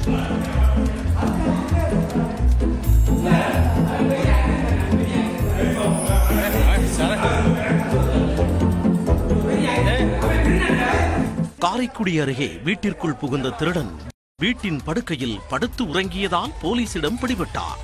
காரைக்குடி அருகே வீட்டிற்குள் புகுந்த திருடன் வீட்டின் படுக்கையில் படுத்து உறங்கியதால் போலீசிடம் பிடிபட்டார்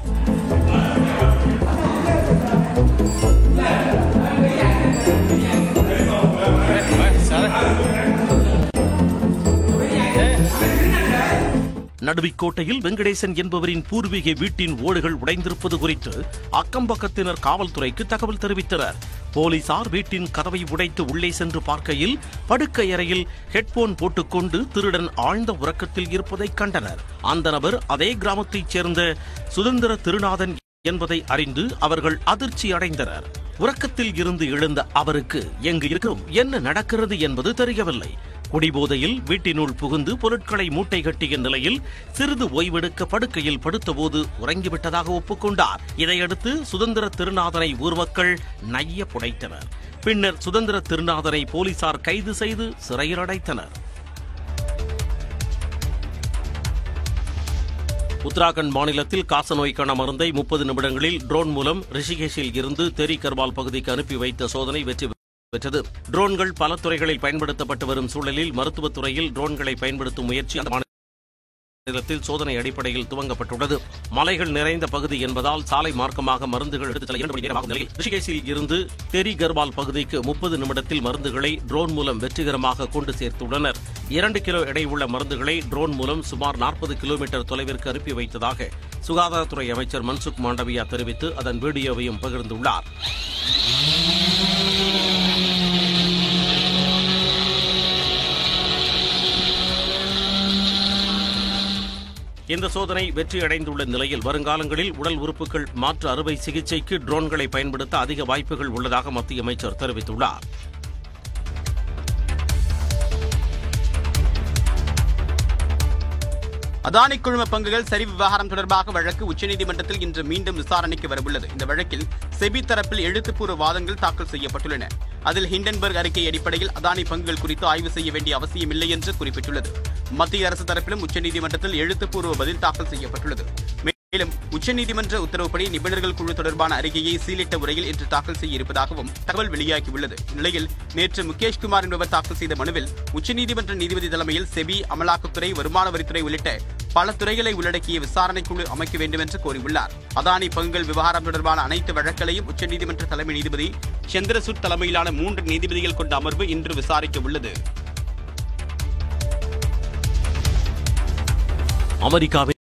நடுவிக்கோட்டையில் வெங்கடேசன் என்பவரின் பூர்வீக வீட்டின் ஓடுகள் உடைந்திருப்பது குறித்து அக்கம்பக்கத்தினர் காவல்துறைக்கு தகவல் தெரிவித்தனர் போலீசார் வீட்டின் கதவை உடைத்து உள்ளே சென்று பார்க்கையில் படுக்கை அறையில் ஹெட்போன் போட்டுக்கொண்டு திருடன் ஆழ்ந்த உறக்கத்தில் இருப்பதை கண்டனர் அந்த நபர் அதே கிராமத்தைச் சேர்ந்த சுதந்திர திருநாதன் என்பதை அறிந்து அவர்கள் அதிர்ச்சி அடைந்தனர் உறக்கத்தில் இருந்து எழுந்த அவருக்கு எங்கு இருக்கும் என்ன நடக்கிறது என்பது தெரியவில்லை குடிபோதையில் வீட்டினுள் புகுந்து பொருட்களை மூட்டை கட்டிய நிலையில் சிறிது ஓய்வெடுக்க படுக்கையில் படுத்தபோது உறங்கிவிட்டதாக ஒப்புக்கொண்டார் இதையடுத்து சுதந்திர திருநாதனை ஊர் மக்கள் நைய புடைத்தனர் பின்னர் சுதந்திர திருநாதனை போலீசார் கைது செய்து சிறையில் அடைத்தனர் உத்தராகண்ட் மாநிலத்தில் காசநோய்க்கான மருந்தை முப்பது நிமிடங்களில் ட்ரோன் மூலம் ரிஷிகேஷில் இருந்து தெரி கர்வால் பகுதிக்கு அனுப்பி வைத்த சோதனை வெற்றி பெற்றது ட்ரோன்கள் பல துறைகளில் பயன்படுத்தப்பட்டு வரும் சூழலில் மருத்துவத் துறையில் ட்ரோன்களை பயன்படுத்தும் முயற்சி அந்த மாநிலத்தில் சோதனை அடிப்படையில் துவங்கப்பட்டுள்ளது மலைகள் நிறைந்த பகுதி என்பதால் சாலை மார்க்கமாக மருந்துகள் எடுத்துச் செல்ல இரண்டு மணி நேரமாகும் நிலையில் ரிஷிகேஷில் இருந்து தெரி கர்வால் பகுதிக்கு முப்பது நிமிடத்தில் மருந்துகளை ட்ரோன் மூலம் வெற்றிகரமாக கொண்டு சேர்த்துள்ளனர் இரண்டு கிலோ எடை உள்ள மருந்துகளை ட்ரோன் மூலம் சுமார் நாற்பது கிலோமீட்டர் தொலைவிற்கு அனுப்பி வைத்ததாக சுகாதாரத்துறை அமைச்சர் மன்சுக் மாண்டவியா தெரிவித்து அதன் வீடியோவையும் பகிர்ந்துள்ளார் இந்த சோதனை வெற்றியடைந்துள்ள நிலையில் வருங்காலங்களில் உடல் உறுப்புகள் மாற்று அறுவை சிகிச்சைக்கு ட்ரோன்களை பயன்படுத்த அதிக வாய்ப்புகள் உள்ளதாக மத்திய அமைச்சர் தெரிவித்துள்ளார் அதானி குழும பங்குகள் சரி விவகாரம் தொடர்பாக வழக்கு உச்சநீதிமன்றத்தில் இன்று மீண்டும் விசாரணைக்கு வரவுள்ளது இந்த வழக்கில் செபி தரப்பில் எழுத்துப்பூர்வ வாதங்கள் தாக்கல் செய்யப்பட்டுள்ளன அதில் ஹிண்டன்பர்க் அறிக்கை அடிப்படையில் அதானி பங்குகள் குறித்து ஆய்வு செய்ய வேண்டிய அவசியமில்லை என்று குறிப்பிட்டுள்ளது மத்திய அரசு தரப்பிலும் உச்சநீதிமன்றத்தில் எழுத்துப்பூர்வ பதில் தாக்கல் செய்யப்பட்டுள்ளது மேலும் உச்சநீதிமன்ற உத்தரவுப்படி நிபுணர்கள் குழு தொடர்பான அறிக்கையை சீலிட்ட உரையில் இன்று தாக்கல் செய்ய இருப்பதாகவும் தகவல் வெளியாகியுள்ளது இந்நிலையில் நேற்று முகேஷ் குமார் என்பவர் தாக்கல் செய்த மனுவில் உச்சநீதிமன்ற நீதிபதி தலைமையில் செபி அமலாக்கத்துறை வருமான வரித்துறை உள்ளிட்ட பல துறைகளை உள்ளடக்கிய விசாரணை குழு அமைக்க வேண்டும் என்று கோரியுள்ளார் அதானி பங்குகள் விவகாரம் தொடர்பான அனைத்து வழக்குகளையும் உச்சநீதிமன்ற தலைமை நீதிபதி சந்திரசூட் தலைமையிலான மூன்று நீதிபதிகள் கொண்ட அமர்வு இன்று விசாரிக்க உள்ளது அமெரிக்காவில்